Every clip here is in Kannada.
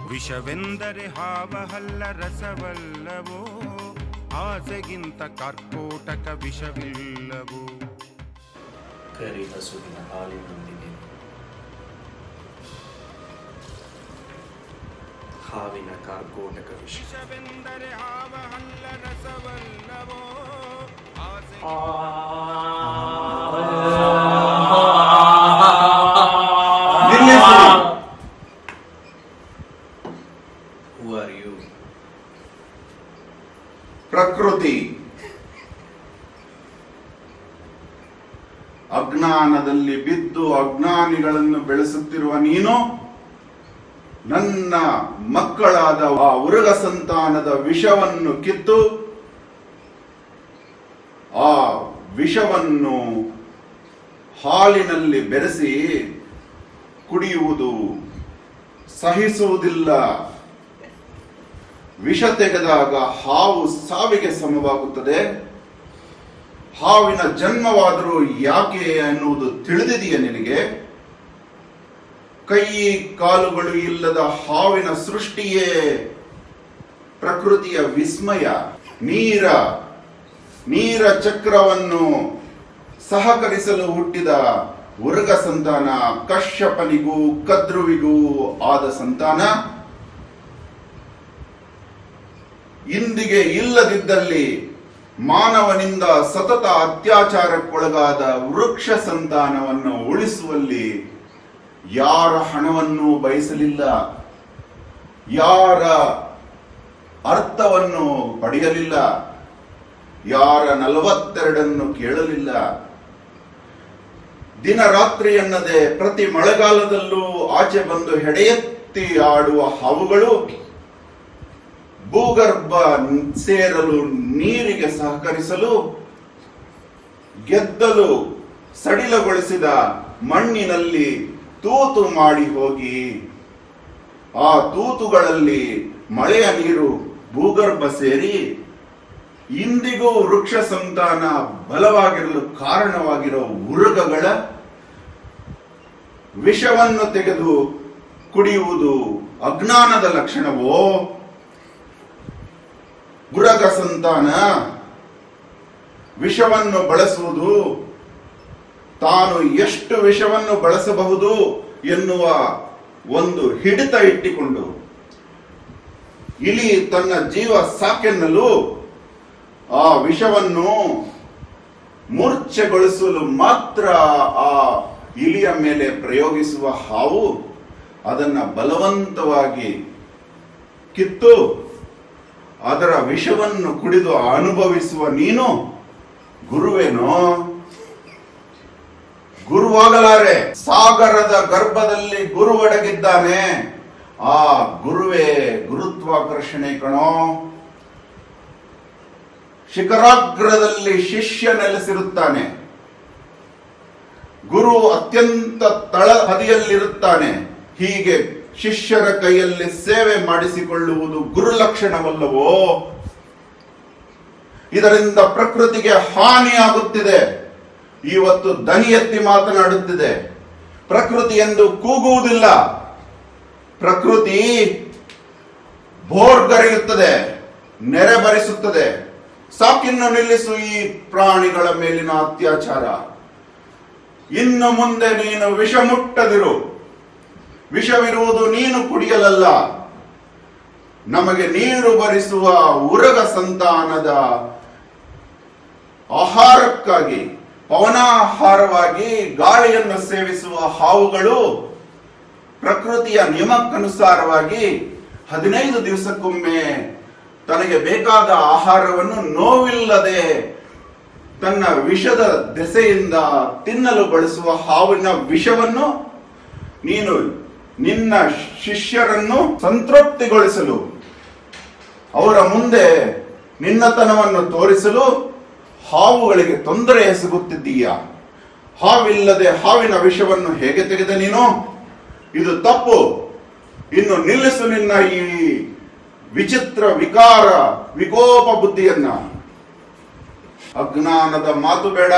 ವಿಷವೆಂದರೆ ಹಾವಹಲ್ಲ ರಸವಲ್ಲವೋ ಆಸೆಗಿಂತ ಕರ್ಕೋಟಕ ವಿಷವಿಲ್ಲವೋ ಕರಿ ಹಸುವಿನ ಹಾಲಿನೊಂದಿಗೆ ಹಾವಿನ ಕಾರ್ಕೋಟಕ ವಿಷ ವಿಷವೆಂದರೆ ಹಾವಹಲ್ಲ ರಸವಲ್ಲವೋ ಆಸೆ ನಿಲ್ಲಿಸಿ ಹೂ ಆರ್ ಯು ಪ್ರಕೃತಿ ಅಜ್ಞಾನದಲ್ಲಿ ಬಿದ್ದು ಅಜ್ಞಾನಿಗಳನ್ನು ಬೆಳೆಸುತ್ತಿರುವ ನೀನು ನನ್ನ ಮಕ್ಕಳಾದ ಆ ಉರುಗ ಸಂತಾನದ ವಿಷವನ್ನು ಕಿತ್ತು ಆ ವಿಷವನ್ನು ಹಾಲಿನಲ್ಲಿ ಬೆರೆಸಿ ಕುಡಿಯುವುದು ಸಹಿಸುವುದಿಲ್ಲ ವಿಷ ತೆಗೆದಾಗ ಹಾವು ಸಾವಿಗೆ ಸಮವಾಗುತ್ತದೆ ಹಾವಿನ ಜನ್ಮವಾದರೂ ಯಾಕೆ ಅನ್ನುವುದು ತಿಳಿದಿದೆಯೇ ನಿನಗೆ ಕೈ ಕಾಲುಗಳು ಇಲ್ಲದ ಹಾವಿನ ಸೃಷ್ಟಿಯೇ ಪ್ರಕೃತಿಯ ವಿಸ್ಮಯ ನೀರ ನೀರ ಚಕ್ರವನ್ನು ಸಹಕರಿಸಲು ಹುಟ್ಟಿದ ಉರ್ಗ ಸಂತಾನ ಕಶ್ಯಪನಿಗೂ ಕದ್ರುವಿಗೂ ಆದ ಸಂತಾನ ಇಂದಿಗೆ ಇಲ್ಲದಿದ್ದಲ್ಲಿ ಮಾನವನಿಂದ ಸತತ ಅತ್ಯಾಚಾರಕ್ಕೊಳಗಾದ ವೃಕ್ಷ ಸಂತಾನವನ್ನು ಉಳಿಸುವಲ್ಲಿ ಯಾರ ಹಣವನ್ನು ಬಯಸಲಿಲ್ಲ ಯಾರ ಅರ್ಥವನ್ನು ಪಡೆಯಲಿಲ್ಲ ಯಾರ ನಲವತ್ತೆರಡನ್ನು ಕೇಳಲಿಲ್ಲ ದಿನ ರಾತ್ರಿ ಎನ್ನದೆ ಪ್ರತಿ ಮಳೆಗಾಲದಲ್ಲೂ ಆಚೆ ಬಂದು ಹೆಡೆಯೆತ್ತಿ ಆಡುವ ಹಾವುಗಳು ಭೂಗರ್ಭ ಸೇರಲು ನೀರಿಗೆ ಸಹಕರಿಸಲು ಗೆದ್ದಲು ಸಡಿಲಗೊಳಿಸಿದ ಮಣ್ಣಿನಲ್ಲಿ ತೂತು ಮಾಡಿ ಹೋಗಿ ಆ ತೂತುಗಳಲ್ಲಿ ಮಳೆಯ ನೀರು ಭೂಗರ್ಭ ಸೇರಿ ಇಂದಿಗೂ ವೃಕ್ಷ ಸಂತಾನ ಬಲವಾಗಿರಲು ಕಾರಣವಾಗಿರೋ ಉರುಗಗಳ ವಿಷವನ್ನು ತೆಗೆದು ಕುಡಿಯುವುದು ಅಜ್ಞಾನದ ಲಕ್ಷಣವೋ ಗುರಗ ಸಂತಾನ ವಿಷವನ್ನು ಬಳಸುವುದು ತಾನು ಎಷ್ಟು ವಿಷವನ್ನು ಬಳಸಬಹುದು ಎನ್ನುವ ಒಂದು ಹಿಡಿತ ಇಟ್ಟಿಕೊಂಡು ಇಲಿ ತನ್ನ ಜೀವ ಸಾಕೆನ್ನಲು ಆ ವಿಷವನ್ನು ಮೂರ್ಛೆಗೊಳಿಸಲು ಮಾತ್ರ ಆ ಇಲಿಯ ಮೇಲೆ ಪ್ರಯೋಗಿಸುವ ಹಾವು ಅದನ್ನ ಬಲವಂತವಾಗಿ ಕಿತ್ತು ಅದರ ವಿಷವನ್ನು ಕುಡಿದು ಅನುಭವಿಸುವ ನೀನು ಗುರುವೇನೋ ಗುರುವಾಗಲಾರೆ ಸಾಗರದ ಗರ್ಭದಲ್ಲಿ ಗುರು ಅಡಗಿದ್ದಾನೆ ಆ ಗುರುವೇ ಗುರುತ್ವಾಕರ್ಷಣೆ ಕಣೋ ಶಿಖರಾಗ್ರದಲ್ಲಿ ಶಿಷ್ಯ ನೆಲೆಸಿರುತ್ತಾನೆ ಗುರು ಅತ್ಯಂತ ತಳಹದಿಯಲ್ಲಿರುತ್ತಾನೆ ಹೀಗೆ ಶಿಷ್ಯರ ಕೈಯಲ್ಲಿ ಸೇವೆ ಮಾಡಿಸಿಕೊಳ್ಳುವುದು ಗುರು ಲಕ್ಷಣವಲ್ಲವೋ ಇದರಿಂದ ಪ್ರಕೃತಿಗೆ ಹಾನಿಯಾಗುತ್ತಿದೆ ಇವತ್ತು ದನಿ ಎತ್ತಿ ಮಾತನಾಡುತ್ತಿದೆ ಪ್ರಕೃತಿ ಎಂದು ಕೂಗುವುದಿಲ್ಲ ಪ್ರಕೃತಿ ಬೋರ್ಗರೆಯುತ್ತದೆ ನೆರೆ ಬರಿಸುತ್ತದೆ ಸಾಕಿನ್ನು ನಿಲ್ಲಿಸು ಈ ಪ್ರಾಣಿಗಳ ಮೇಲಿನ ಅತ್ಯಾಚಾರ ಇನ್ನು ಮುಂದೆ ನೀನು ವಿಷ ಮುಟ್ಟದಿರು ವಿಷವಿರುವುದು ನೀನು ಕುಡಿಯಲಲ್ಲ ನಮಗೆ ನೀರು ಬರಿಸುವ ಉರಗ ಸಂತಾನದ ಆಹಾರಕ್ಕಾಗಿ ಪವನಾಹಾರವಾಗಿ ಗಾಳಿಯನ್ನು ಸೇವಿಸುವ ಹಾವುಗಳು ಪ್ರಕೃತಿಯ ನಿಯಮಕ್ಕನುಸಾರವಾಗಿ ಹದಿನೈದು ದಿವಸಕ್ಕೊಮ್ಮೆ ತನಗೆ ಬೇಕಾದ ಆಹಾರವನ್ನು ನೋವಿಲ್ಲದೆ ತನ್ನ ವಿಷದ ದೆಸೆಯಿಂದ ತಿನ್ನಲು ಬಳಸುವ ಹಾವಿನ ವಿಷವನ್ನು ನೀನು ನಿನ್ನ ಶಿಷ್ಯರನ್ನು ಸಂತೃಪ್ತಿಗೊಳಿಸಲು ಅವರ ಮುಂದೆ ನಿನ್ನತನವನ್ನು ತೋರಿಸಲು ಹಾವುಗಳಿಗೆ ತೊಂದರೆ ಎಸಗುತ್ತಿದ್ದೀಯ ಹಾವಿಲ್ಲದೆ ಹಾವಿನ ವಿಷವನ್ನು ಹೇಗೆ ತೆಗೆದ ನೀನು ಇದು ತಪ್ಪು ಇನ್ನು ನಿಲ್ಲಿಸು ನಿನ್ನ ಈ ವಿಚಿತ್ರ ವಿಕಾರ ವಿಕೋಪ ಬುದ್ಧಿಯನ್ನ ಅಜ್ಞಾನದ ಮಾತು ಬೇಡ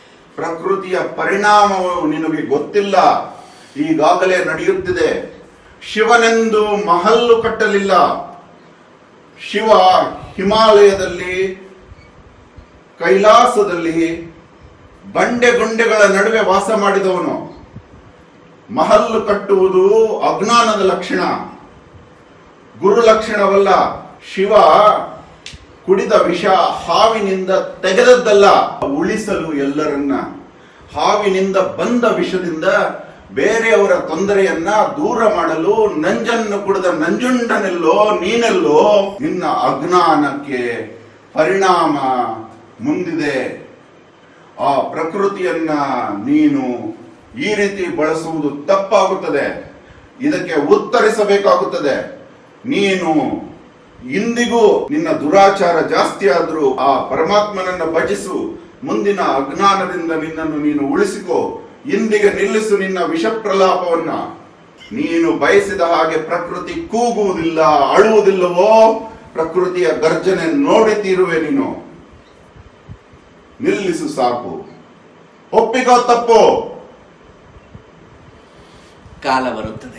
ಪ್ರಕೃತಿಯ ಪರಿಣಾಮವು ನಿನಗೆ ಗೊತ್ತಿಲ್ಲ ಈಗಾಗಲೇ ನಡೆಯುತ್ತಿದೆ ಶಿವನೆಂದು ಮಹಲ್ಲು ಕಟ್ಟಲಿಲ್ಲ ಶಿವ ಹಿಮಾಲಯದಲ್ಲಿ ಕೈಲಾಸದಲ್ಲಿ ಬಂಡೆ ಗುಂಡೆಗಳ ನಡುವೆ ವಾಸ ಮಾಡಿದವನು ಮಹಲ್ಲು ಕಟ್ಟುವುದು ಅಜ್ಞಾನದ ಲಕ್ಷಣ ಗುರು ಲಕ್ಷಣವಲ್ಲ ಶಿವ ಕುಡಿದ ವಿಷ ಹಾವಿನಿಂದ ತೆಗೆದದ್ದಲ್ಲ ಉಳಿಸಲು ಎಲ್ಲರನ್ನ ಹಾವಿನಿಂದ ಬಂದ ವಿಷದಿಂದ ಬೇರೆಯವರ ತೊಂದರೆಯನ್ನ ದೂರ ಮಾಡಲು ನಂಜನ್ನು ಕುಡಿದ ನಂಜುಂಡನೆಲ್ಲೋ ನೀನೆಲ್ಲೋ ನಿನ್ನ ಅಜ್ಞಾನಕ್ಕೆ ಪರಿಣಾಮ ಮುಂದಿದೆ ಆ ಪ್ರಕೃತಿಯನ್ನ ನೀನು ಈ ರೀತಿ ಬಳಸುವುದು ತಪ್ಪಾಗುತ್ತದೆ ಇದಕ್ಕೆ ಉತ್ತರಿಸಬೇಕಾಗುತ್ತದೆ ನೀನು ಇಂದಿಗೂ ನಿನ್ನ ದುರಾಚಾರ ಜಾಸ್ತಿ ಆದ್ರೂ ಆ ಪರಮಾತ್ಮನನ್ನ ಭಜಿಸು ಮುಂದಿನ ಅಜ್ಞಾನದಿಂದ ನಿನ್ನನ್ನು ನೀನು ಉಳಿಸಿಕೋ ಇಂದಿಗೆ ನಿಲ್ಲಿಸು ನಿನ್ನ ವಿಷ ಪ್ರಲಾಪವನ್ನ ನೀನು ಬಯಸಿದ ಹಾಗೆ ಪ್ರಕೃತಿ ಕೂಗುವುದಿಲ್ಲ ಅಳುವುದಿಲ್ಲವೋ ಪ್ರಕೃತಿಯ ಗರ್ಜನೆ ನೋಡಿ ತೀರುವೆ ನೀನು ನಿಲ್ಲಿಸು ಸಾಕು ಒಪ್ಪಿಕೋ ತಪ್ಪು ಕಾಲ ಬರುತ್ತದೆ